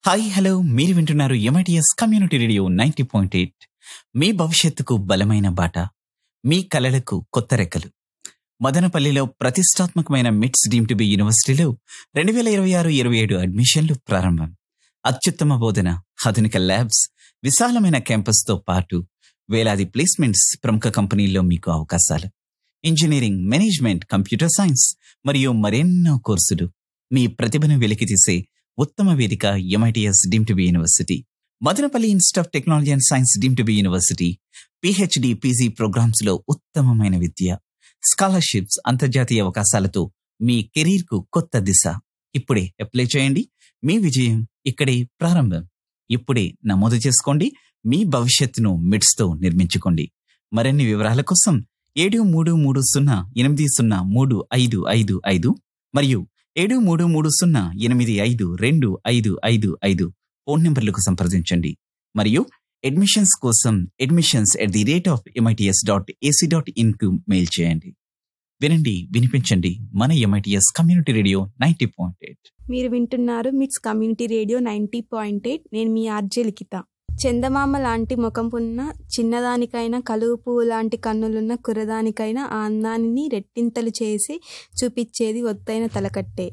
hi hello మీరు వింటున్నారు MITS community radio ninety point eight మీ భవిష్యత్తుకు బలమైన బాట మీ కలలకు కొత్త రెక్కలు మదనపల్లిలో ప్రతిష్టాత్మకమైన మిట్స్ డీమ్ టు బి యూనివర్సిటీలో రెండు వేల ఇరవై ఆరు ఇరవై ఏడు అడ్మిషన్లు ప్రారంభం అత్యుత్తమ బోధన ఆధునిక ల్యాబ్స్ విశాలమైన క్యాంపస్తో పాటు వేలాది ప్లేస్మెంట్స్ ప్రముఖ కంపెనీల్లో మీకు అవకాశాలు ఇంజనీరింగ్ మేనేజ్మెంట్ కంప్యూటర్ సైన్స్ మరియు మరెన్నో కోర్సులు మీ ప్రతిభను వెలికితీసే ఉత్తమ వేదిక MITS deem to be university Madanapalle institute of technology and science deem to be university PhD PG programmes లో ఉత్తమమైన విద్య స్కాలర్షిప్స్ అంతర్జాతీయ అవకాశాలతో మీ కెరీర్ కు కొత్త దిశ ఇప్పుడే అప్లై చేయండి మీ విజయం ఇక్కడే ప్రారంభం ఇప్పుడే నమోదు చేసుకోండి మీ భవిష్యత్తును మిడ్స్ తో నిర్మించుకోండి మరిన్ని వివరాల కోసం ఏడు మూడు మూడు సున్నా ఎనిమిది సున్నా మూడు ఐదు ఐదు ఐదు మరియు ఏడు మూడు మూడు సున్నా ఎనిమిది ఐదు రెండు ఐదు ఐదు ఐదు ఫోన్ నంబర్లకు సంప్రదించండి మరియు అడ్మిషన్స్ కోసం admissions at the rate of MITS dot AC dot in కు మెయిల్ చేయండి వినండి వినిపించండి మన MITS community radio ninety point eight మీరు వింటున్నారు MITS community radio ninety point eight నేను మీ ఆర్జే లిఖిత చందమామ లాంటి ముఖం ఉన్న చిన్నదానికైనా కలువు పువ్వు లాంటి కన్నులున్న కుర్రదానికైనా ఆ అందాన్ని రెట్టింతలు చేసి చూపించేది ఒత్తైన తలకట్టే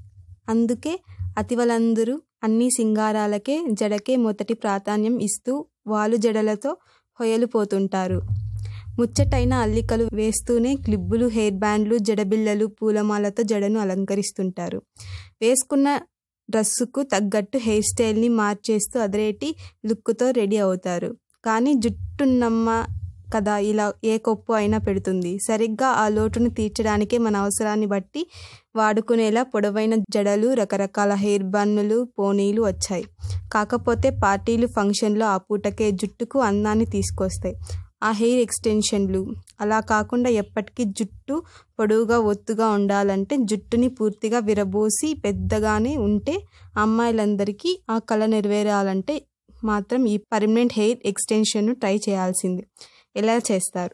అందుకే అతివలందరూ అన్ని సింగారాలకే జడకే మొదటి ప్రాధాన్యం ఇస్తూ వాలు జడలతో హొయలుపోతుంటారు ముచ్చటైన అల్లికలు వేస్తూనే క్లిబ్బులు హెయిర్ బ్యాండ్లు జడబిళ్ళలు పూలమాలతో జడను అలంకరిస్తుంటారు వేసుకున్న డ్రెస్సుకు తగ్గట్టు హెయిర్ స్టైల్ని మార్చేస్తూ అదరేటి లుక్తో రెడీ అవుతారు కానీ జుట్టున్నమ్మ కదా ఇలా ఏ కొప్పు అయినా పెడుతుంది సరిగ్గా ఆ లోటును తీర్చడానికే మన అవసరాన్ని బట్టి వాడుకునేలా పొడవైన జడలు రకరకాల హెయిర్ బన్నులు పోనీలు వచ్చాయి కాకపోతే పార్టీలు ఫంక్షన్లో ఆ పూటకే జుట్టుకు అందాన్ని తీసుకొస్తాయి ఆ హెయిర్ ఎక్స్టెన్షన్లు అలా కాకుండా ఎప్పటికీ జుట్టు పొడవుగా ఒత్తుగా ఉండాలంటే జుట్టుని పూర్తిగా విరబోసి పెద్దగానే ఉంటే అమ్మాయిలందరికీ ఆ కళ నెరవేరాలంటే మాత్రం ఈ పర్మనెంట్ హెయిర్ ఎక్స్టెన్షన్ను ట్రై చేయాల్సింది ఎలా చేస్తారు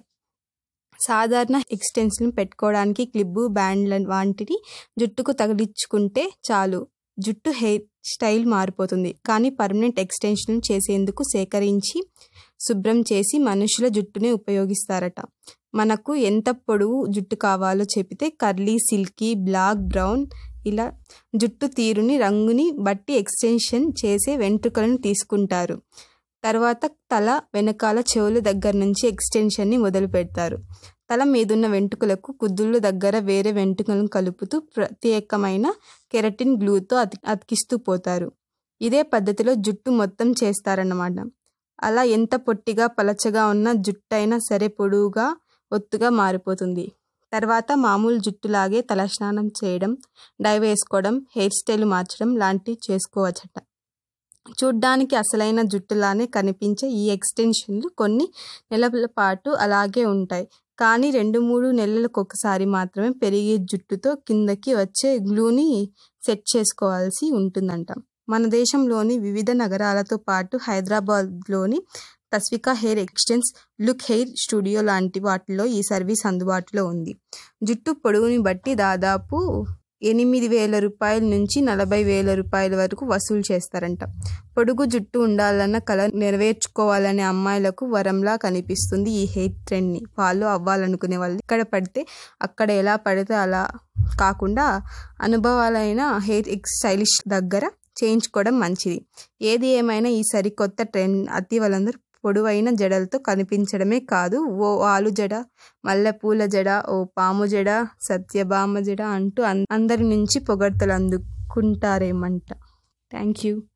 సాధారణ ఎక్స్టెన్షన్ పెట్టుకోవడానికి క్లిబ్బు బ్యాండ్ల వంటిని జుట్టుకు తగిలించుకుంటే చాలు జుట్టు హెయిర్ స్టైల్ మారిపోతుంది కానీ పర్మనెంట్ ఎక్స్టెన్షన్ చేసేందుకు సేకరించి శుభ్రం చేసి మనుషుల జుట్టునే ఉపయోగిస్తారట మనకు ఎంత పొడవు జుట్టు కావాలో చెబితే కర్లీ సిల్కీ బ్లాక్ బ్రౌన్ ఇలా జుట్టు తీరుని రంగుని బట్టి ఎక్స్టెన్షన్ చేసే వెంట్రుకలను తీసుకుంటారు తర్వాత తల వెనకాల చెవుల దగ్గర నుంచి ఎక్స్టెన్షన్ని మొదలు పెడతారు తల మీదున్న వెంట్రుకలకు కుద్దుళ్ళ దగ్గర వేరే వెంట్రుకలను కలుపుతూ ప్రత్యేకమైన కెరటిన్ గ్లూతో అతి అతికిస్తూ పోతారు ఇదే పద్ధతిలో జుట్టు మొత్తం చేస్తారన్నమాట అలా ఎంత పొట్టిగా పలచగా ఉన్న జుట్టు అయినా సరే పొడువుగా ఒత్తుగా మారిపోతుంది తర్వాత మామూలు జుట్టులాగే తలస్నానం చేయడం డై వేసుకోవడం హెయిర్ స్టైల్ మార్చడం లాంటివి చేసుకోవచ్చట చూడ్డానికి అసలైన జుట్టులానే కనిపించే ఈ ఎక్స్టెన్షన్లు కొన్ని నెలల పాటు అలాగే ఉంటాయి కానీ రెండు మూడు నెలలకు ఒకసారి మాత్రమే పెరిగే జుట్టుతో కిందకి వచ్చే గ్లూని సెట్ చేసుకోవాల్సి ఉంటుందంట మన దేశంలోని వివిధ నగరాలతో పాటు హైదరాబాద్లోని Tasvika hair extensions look hair studio లాంటి వాటిలో ఈ సర్వీస్ అందుబాటులో ఉంది జుట్టు పొడవుని బట్టి దాదాపు ఎనిమిది వేల రూపాయల నుంచి నలభై వేల రూపాయల వరకు వసూలు చేస్తారంట పొడుగు జుట్టు ఉండాలన్న కళ నెరవేర్చుకోవాలనే అమ్మాయిలకు వరంలా కనిపిస్తుంది ఈ హెయిర్ ట్రెండ్ని ఫాలో అవ్వాలనుకునే వాళ్ళు ఇక్కడ పడితే అక్కడ ఎలా పడితే అలా కాకుండా అనుభవాలైన హెయిర్ స్టైలిష్ దగ్గర చేయించుకోవడం మంచిది ఏది ఏమైనా ఈ సరికొత్త ట్రెండ్ అతి వాళ్ళందరూ పొడవైన జడలతో కనిపించడమే కాదు ఓ ఆలు జడ మల్లెపూల జడ ఓ పాము జడ సత్యభామ జడ అంటూ అందరి నుంచి పొగడ్తలు అందుకుంటారేమంట థ్యాంక్ యూ